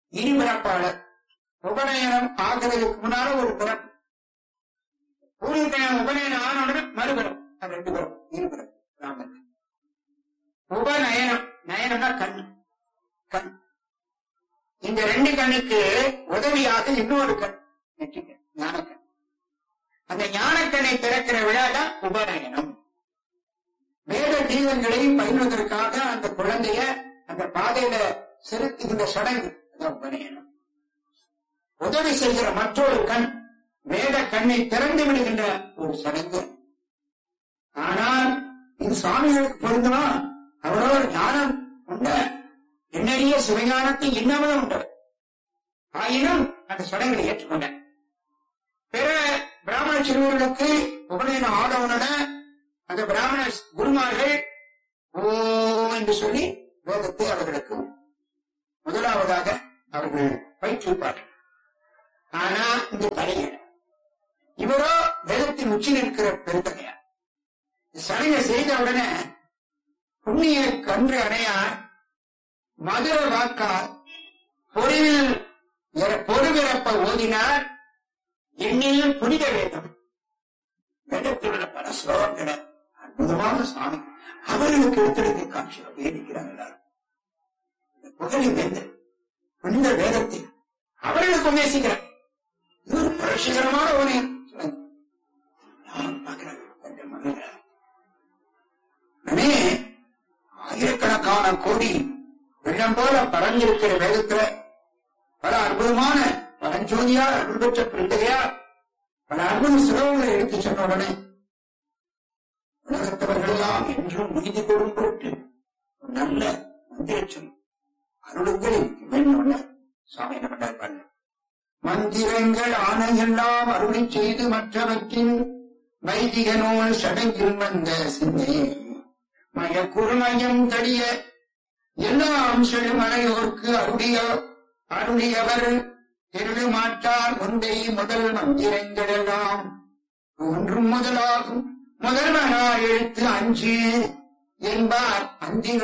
இருபிறப்பாளர் உபநயனம் ஆகிறதுக்கு முன்னால ஒரு பிறப்பு பூர்வீகம் உபநயனம் ஆனவுடனே மறுபிறப்பு அது ரெண்டு பிறப்பு இருபிறப்பு ராமன் உபநயனம் நயனம்னா கண் கண் இந்த ரெண்டு கண்ணுக்கு உதவியாக இன்னொரு கண் நெற்றிக்கண் ஞானக்கண் அந்த ஞானக்கண்ணை திறக்கிற விழா தான் உபநயனம் வேத தீபங்களை பயில்வதற்காக அந்த குழந்தைய அந்த பாதையில செலுத்துகின்ற சடங்கு அதான் உபநயனம் உதவி செய்கிற மற்றொரு கண் வேத கண்ணை திறந்து விடுகின்ற ஒரு சடங்கு ஆனால் இது சுவாமிகளுக்கு பொருந்துமா அவரோ ஞானம் உண்ட எண்ணறிய சிவஞானத்தை இன்னமும் உண்டு ஆயினும் அந்த சடங்கை ஏற்றுக்கொண்ட பிற பிராமண சிறுவர்களுக்கு உபநயனம் ஆடவுடன அந்த பிராமண குருமார்கள் ஓ என்று சொல்லி வேதத்தை அவர்களுக்கு முதலாவதாக அவர்கள் பயிற்றுவிப்பார்கள் ஆனா இந்த தலையர் இவரோ வேதத்தின் உச்சியில் இருக்கிற பெருந்தகையார் சடங்கை செய்த உடனே புண்ணிய கன்று அணையார் மதுர வாக்கால் பொறிவில் பொறுவிறப்ப ஓதினார் எண்ணில் புனித வேதம் வேதத்தில் உள்ள பல ஸ்லோகங்களை அற்புதமான சுவாமி அவர்களுக்கு எடுத்தெடுக்க காட்சி வேதிக்கிறாங்க எல்லாரும் இந்த புகழி வேந்தன் புனித வேதத்தை அவர்களுக்கு உபதேசிக்கிறார் இது ஒரு புரட்சிகரமான ஒரு நான் பார்க்கிறேன் கொஞ்சம் மகிழ்கிறேன். உடனே ஆயிரக்கணக்கான கோடி வெள்ளம் போல பறந்திருக்கிற வேதத்துல பல அற்புதமான பரஞ்சோதியார் அருள் பெற்ற பிள்ளையார் பல அற்புத சிறவுகளை எடுத்து சொன்ன உடனே உலகத்தவர்கள் எல்லாம் என்றும் நீதி கொடும் பொருட்டு ஒரு நல்ல மந்திரச்சம் அருளுங்கள் வேணும்னு சுவாமி என்ன பண்ணார் பாருங்க மந்திரங்கள் ஆணையெல்லாம் அருளி செய்து மற்றவற்றின் வைதிக நூல் சடங்கில் வந்த சிந்தை மயக்குறுமயம் தடிய எல்லாம் செழுமறையோர்க்கு அருளிய அருளியவர் திருடுமாட்டார் முந்தை முதல் மந்திரங்கள் எல்லாம் ஒன்றும் முதலாகும் முதல்வனா எழுத்து அஞ்சு என்பார் அந்தி